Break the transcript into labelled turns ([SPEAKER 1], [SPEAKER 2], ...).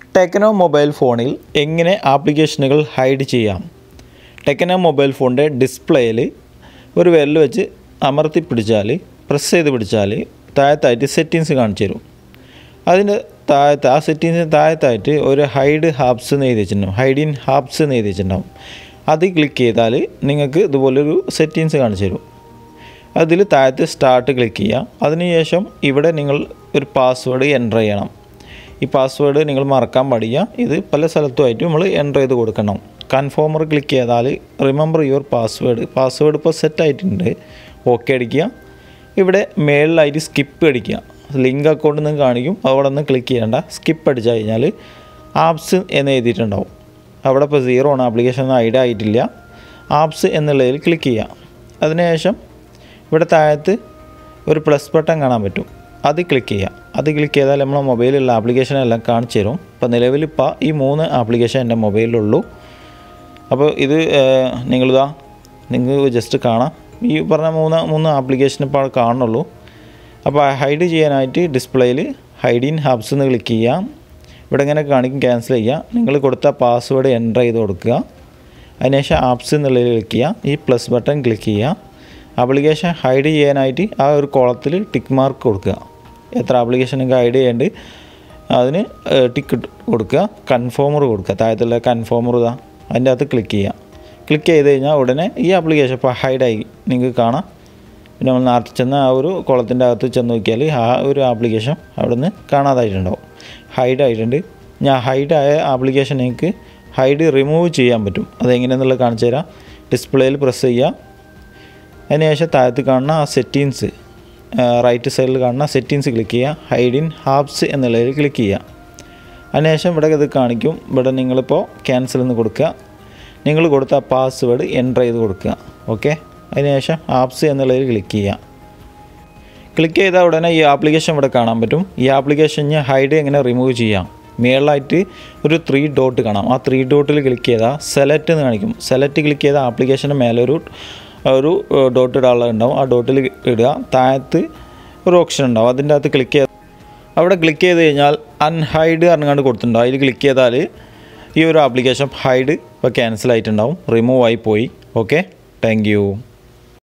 [SPEAKER 1] techno mobile ഫോണിൽ എങ്ങനെ ആപ്ലിക്കേഷനുകൾ ഹൈഡ് ചെയ്യാം ടെക്നോ മൊബൈൽ ഫോണിൻ്റെ ഡിസ്പ്ലേയിൽ ഒരു വിരൽ വെച്ച് അമർത്തി പിടിച്ചാൽ പ്രസ് ചെയ്ത് പിടിച്ചാൽ താഴത്തായിട്ട് സെറ്റിങ്സ് കാണിച്ചു തരും അതിൻ്റെ താഴത്ത് ആ സെറ്റിങ്സിന് താഴത്തായിട്ട് ഒരു ഹൈഡ് ഹാബ്സ് എന്ന് എഴുതി വെച്ചിട്ടുണ്ടാവും ഹൈഡ് ഇൻ ഹാബ്സ് എന്ന് എഴുതി വെച്ചിട്ടുണ്ടാവും അത് ക്ലിക്ക് ചെയ്താൽ നിങ്ങൾക്ക് ഇതുപോലൊരു സെറ്റിങ്സ് കാണിച്ചു തരും അതിൽ താഴത്ത് സ്റ്റാർട്ട് ക്ലിക്ക് ചെയ്യുക അതിനുശേഷം ഇവിടെ നിങ്ങൾ ഒരു പാസ്വേഡ് എൻ്റർ ചെയ്യണം ഈ പാസ്വേഡ് നിങ്ങൾ മറക്കാൻ പാടില്ല ഇത് പല സ്ഥലത്തുമായിട്ട് നമ്മൾ എൻ്റർ ചെയ്ത് കൊടുക്കണം കൺഫോമർ ക്ലിക്ക് ചെയ്താൽ റിമെമ്പർ യുവർ പാസ്വേഡ് പാസ്വേഡ് ഇപ്പോൾ സെറ്റ് ആയിട്ടുണ്ട് ഓക്കെ അടിക്കുക ഇവിടെ മേളിലായിട്ട് സ്കിപ്പ് അടിക്കുക ലിങ്ക് അക്കൗണ്ട് നിന്ന് കാണിക്കും അവിടെ നിന്ന് ക്ലിക്ക് ചെയ്യേണ്ട സ്കിപ്പ് അടിച്ചു കഴിഞ്ഞാൽ ആപ്സ് എന്ന് എഴുതിയിട്ടുണ്ടാവും അവിടെ ഇപ്പോൾ സീറോ ആണ് ആപ്ലിക്കേഷൻ ഒന്നും ഐഡ് ആയിട്ടില്ല ആപ്സ് എന്നുള്ളതിൽ ക്ലിക്ക് ചെയ്യുക അതിനുശേഷം ഇവിടെ താഴത്ത് ഒരു പ്ലസ് ബട്ടൺ കാണാൻ പറ്റും അത് ക്ലിക്ക് ചെയ്യുക അത് ക്ലിക്ക് ചെയ്താൽ നമ്മളെ മൊബൈലിലുള്ള ആപ്ലിക്കേഷൻ എല്ലാം കാണിച്ചു തരും ഇപ്പോൾ നിലവിൽ ഇപ്പോൾ ഈ മൂന്ന് ആപ്ലിക്കേഷൻ എൻ്റെ മൊബൈലിലുള്ളൂ അപ്പോൾ ഇത് ഏഹ്, നിങ്ങളിതാ നിങ്ങൾക്ക് ജസ്റ്റ് കാണാം ഈ പറഞ്ഞ മൂന്ന് മൂന്ന് ആപ്ലിക്കേഷൻ ഇപ്പോൾ കാണുന്നുള്ളൂ അപ്പോൾ ഹൈഡ് ചെയ്യാനായിട്ട് ഡിസ്പ്ലേയിൽ ഹൈഡ് ഇൻ ഹബ്സ് എന്ന് ക്ലിക്ക് ചെയ്യാം ഇവിടെ ഇങ്ങനെ കാണിക്കും ക്യാൻസൽ ചെയ്യുക നിങ്ങൾ കൊടുത്ത പാസ്വേഡ് എൻ്റർ ചെയ്ത് കൊടുക്കുക അതിനുശേഷം ആപ്സ് എന്നുള്ളതിൽ ക്ലിക്ക് ചെയ്യുക ഈ പ്ലസ് ബട്ടൺ ക്ലിക്ക് ചെയ്യുക ആപ്ലിക്കേഷൻ ഹൈഡ് ചെയ്യാനായിട്ട് ആ ഒരു കോളത്തിൽ ടിക്ക് മാർക്ക് കൊടുക്കുക എത്ര ആപ്ലിക്കേഷൻ നിങ്ങൾക്ക് ഹൈഡ് ചെയ്യേണ്ടത് അതിന് ടിക്ക് കൊടുക്കുക കൺഫോമർ കൊടുക്കുക താഴത്തുള്ള കൺഫോമർ ഇതാ അതിൻ്റെ അകത്ത് ക്ലിക്ക് ചെയ്യുക ക്ലിക്ക് ചെയ്ത് കഴിഞ്ഞാൽ ഉടനെ ഈ ആപ്ലിക്കേഷൻ ഇപ്പോൾ ഹൈഡായി നിങ്ങൾക്ക് കാണാം പിന്നെ നമ്മൾ നേരത്തെ ചെന്ന ആ ഒരു കുളത്തിൻ്റെ അകത്ത് ചെന്ന് നോക്കിയാൽ ആ ഒരു ആപ്ലിക്കേഷൻ അവിടെ നിന്ന് കാണാതായിട്ടുണ്ടാവും ഹൈഡ് ആയിട്ടുണ്ട് ഞാൻ ഹൈഡ് ആയ ആപ്ലിക്കേഷൻ നിങ്ങൾക്ക് ഹൈഡ് റിമൂവ് ചെയ്യാൻ പറ്റും അതെങ്ങനെയെന്നുള്ളത് കാണിച്ചു തരാം ഡിസ്പ്ലേയിൽ പ്രസ് ചെയ്യുക അതിനുശേഷം താഴത്ത് കാണുന്ന ആ സെറ്റിങ്സ് റൈറ്റ് സൈഡിൽ കാണുന്ന സെറ്റിങ്സ് ക്ലിക്ക് ചെയ്യുക ഹൈഡ് ഇൻ ഹാബ്സ് എന്നുള്ളതിൽ ക്ലിക്ക് ചെയ്യുക അതിനുശേഷം ഇവിടെ ഇത് കാണിക്കും ഇവിടെ നിങ്ങളിപ്പോൾ ക്യാൻസൽ എന്ന് കൊടുക്കുക നിങ്ങൾ കൊടുത്ത പാസ്വേഡ് എൻ്റർ ചെയ്ത് കൊടുക്കുക ഓക്കെ അതിനുശേഷം ആപ്സ് എന്നുള്ളതിൽ ക്ലിക്ക് ചെയ്യുക ക്ലിക്ക് ചെയ്താൽ ഉടനെ ഈ ആപ്ലിക്കേഷൻ ഇവിടെ കാണാൻ പറ്റും ഈ ആപ്ലിക്കേഷൻ ഞാൻ ഹൈഡ് എങ്ങനെ റിമൂവ് ചെയ്യാം മേളിലായിട്ട് ഒരു ത്രീ ഡോട്ട് കാണാം ആ ത്രീ ഡോട്ടിൽ ക്ലിക്ക് ചെയ്താൽ സെലക്ട് എന്ന് കാണിക്കും സെലക്ട് ക്ലിക്ക് ചെയ്താൽ ആപ്ലിക്കേഷൻ്റെ മേലെ ഒരു ഒരു ഡോട്ട് ഇടാനുള്ള ഉണ്ടാവും ആ ഡോട്ടിൽ ഇടുക താഴത്ത് ഒരു ഓപ്ഷൻ ഉണ്ടാവും അതിൻ്റെ അകത്ത് ക്ലിക്ക് ചെയ്ത് അവിടെ ക്ലിക്ക് ചെയ്ത് കഴിഞ്ഞാൽ അൺഹൈഡ് പറഞ്ഞുകൊണ്ട് കൊടുത്തിട്ടുണ്ടാവും അതിൽ ക്ലിക്ക് ചെയ്താൽ ഈ ഒരു ആപ്ലിക്കേഷൻ ഹൈഡ് ഇപ്പോൾ ക്യാൻസൽ ആയിട്ടുണ്ടാവും റിമൂവ് ആയി പോയി ഓക്കെ താങ്ക് യു